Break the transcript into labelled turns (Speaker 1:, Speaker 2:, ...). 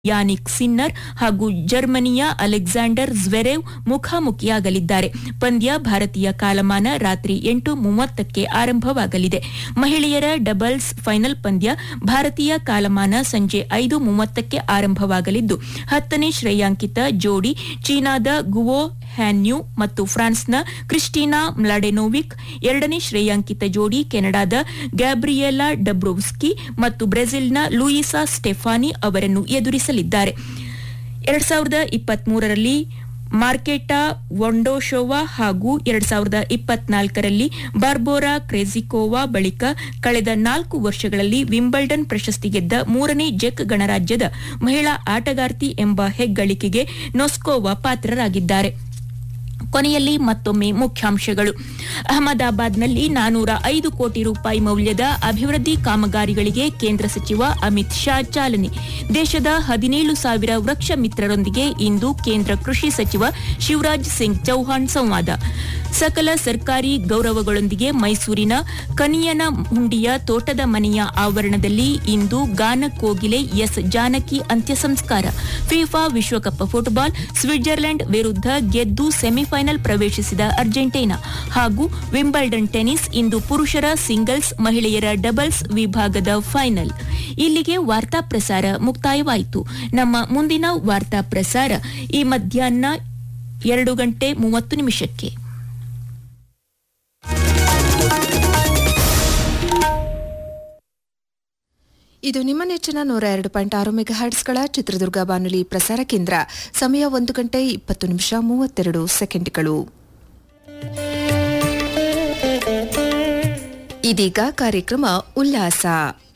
Speaker 1: Jannik Sinner ಹಾಗೂ ಜರ್ಮನಿಯ Alexander Zverev ಮುಖಾಮುಖಿಯಾಗಲಿದ್ದಾರೆ ಪಂದ್ಯ ಭಾರತೀಯ ಕಾಲಮಾನ ರಾತ್ರಿ ಎಂಟು ಮೂವತ್ತಕ್ಕೆ ಆರಂಭವಾಗಲಿದೆ ಮಹಿಳೆಯರ ಡಬಲ್ಸ್ ಫೈನಲ್ ಪಂದ್ಯ ಭಾರತೀಯ ಕಾಲಮಾನ ಸಂಜೆ ಐದು ಮೂವತ್ತಕ್ಕೆ ಆರಂಭವಾಗಲಿದ್ದು ಹತ್ತನೇ ಶ್ರೇಯಾಂಕಿತ ಜೋಡಿ ಚೀನಾದ ಗುವೋ ಹ್ಯಾನ್ಯೂ ಮತ್ತು ಫ್ರಾನ್ಸ್ನ ಕ್ರಿಸ್ಟಿನಾ ಮ್ಲಾಡೆನೋವಿಕ್ ಎರಡನೇ ಶ್ರೇಯಾಂಕಿತ ಜೋಡಿ ಕೆನಡಾದ ಗ್ಯಾಬ್ರಿಯೆಲಾ ಡಬ್ರೋವ್ಸ್ಕಿ ಮತ್ತು ಬ್ರೆಜಿಲ್ನ ಲೂಯಿಸಾ ಸ್ಟೆಫಾನಿ ಅವರನ್ನು ಎದುರಿಸಲಿದ್ದಾರೆ ಎರಡ್ ಸಾವಿರದ ಇಪ್ಪತ್ಮೂರರಲ್ಲಿ ಮಾರ್ಕೆಟಾ ವೊಂಡೋಶೋವಾ ಹಾಗೂ ಎರಡ್ ಸಾವಿರದ ಇಪ್ಪತ್ನಾಲ್ಕರಲ್ಲಿ ಬಾರ್ಬೋರಾ ಕ್ರೆಜಿಕೋವಾ ಬಳಿಕ ಕಳೆದ ನಾಲ್ಕು ವರ್ಷಗಳಲ್ಲಿ ವಿಂಬಲ್ಡನ್ ಪ್ರಶಸ್ತಿ ಗೆದ್ದ ಮೂರನೇ ಜೆಕ್ ಗಣರಾಜ್ಯದ ಮಹಿಳಾ ಆಟಗಾರ್ತಿ ಎಂಬ ಹೆಗ್ಗಳಿಕೆಗೆ ನೊಸ್ಕೋವಾ ಪಾತ್ರರಾಗಿದ್ದಾರೆ ಕೊನೆಯಲ್ಲಿ ಮತ್ತೊಮ್ಮೆ ಮುಖ್ಯಾಂಶಗಳು ಅಹಮದಾಬಾದ್ನಲ್ಲಿ ನಾನೂರ ಐದು ಕೋಟಿ ರೂಪಾಯಿ ಮೌಲ್ಯದ ಅಭಿವೃದ್ಧಿ ಕಾಮಗಾರಿಗಳಿಗೆ ಕೇಂದ್ರ ಸಚಿವ ಅಮಿತ್ ಶಾ ಚಾಲನೆ ದೇಶದ ಹದಿನೇಳು ಸಾವಿರ ವೃಕ್ಷ ಮಿತ್ರರೊಂದಿಗೆ ಇಂದು ಕೇಂದ್ರ ಕೃಷಿ ಸಚಿವ ಶಿವರಾಜ್ ಸಿಂಗ್ ಚೌಹಾಣ್ ಸಂವಾದ ಸಕಲ ಸರ್ಕಾರಿ ಗೌರವಗಳೊಂದಿಗೆ ಮೈಸೂರಿನ ಕನಿಯನ ಹುಂಡಿಯ ತೋಟದ ಮನೆಯ ಆವರಣದಲ್ಲಿ ಇಂದು ಗಾನ ಕೋಗಿಲೆ ಎಸ್ ಜಾನಕಿ ಅಂತ್ಯ ಸಂಸ್ಕಾರ ಫಿಫಾ ವಿಶ್ವಕಪ್ ಫುಟ್ಬಾಲ್ ಸ್ವಿಟ್ಜರ್ಲೆಂಡ್ ವಿರುದ್ಧ ಗೆದ್ದು ಸೆಮಿಫೈನಲ್ ಪ್ರವೇಶಿಸಿದ ಅರ್ಜೆಂಟೀನಾ ಹಾಗೂ ವಿಂಬಲ್ಡನ್ ಟೆನಿಸ್ ಇಂದು ಪುರುಷರ ಸಿಂಗಲ್ಸ್ ಮಹಿಳೆಯರ ಡಬಲ್ಸ್ ವಿಭಾಗದ ಫೈನಲ್ ಇಲ್ಲಿಗೆ ವಾರ್ತಾ ಪ್ರಸಾರ ಮುಕ್ತಾಯವಾಯಿತು ನಮ್ಮ ಮುಂದಿನ ವಾರ್ತಾ ಪ್ರಸಾರ ಈ ಮಧ್ಯಾಹ್ನ ಎರಡು ಗಂಟೆ ಮೂವತ್ತು ನಿಮಿಷಕ್ಕೆ
Speaker 2: ಇದು ನಿಮ್ಮ ನೆಚ್ಚಿನ ನೂರ ಎರಡು ಪಾಯಿಂಟ್ ಆರು ಮೆಗಾ ಹರ್ಟ್ಸ್ಗಳ ಚಿತ್ರದುರ್ಗ ಬಾನುಲಿ ಪ್ರಸಾರ ಕೇಂದ್ರ ಸಮಯ ಒಂದು ಗಂಟೆ ಇಪ್ಪತ್ತು ನಿಮಿಷ ಮೂವತ್ತೆರಡು ಸೆಕೆಂಡ್ಗಳು ಇದೀಗ ಕಾರ್ಯಕ್ರಮ ಉಲ್ಲಾಸ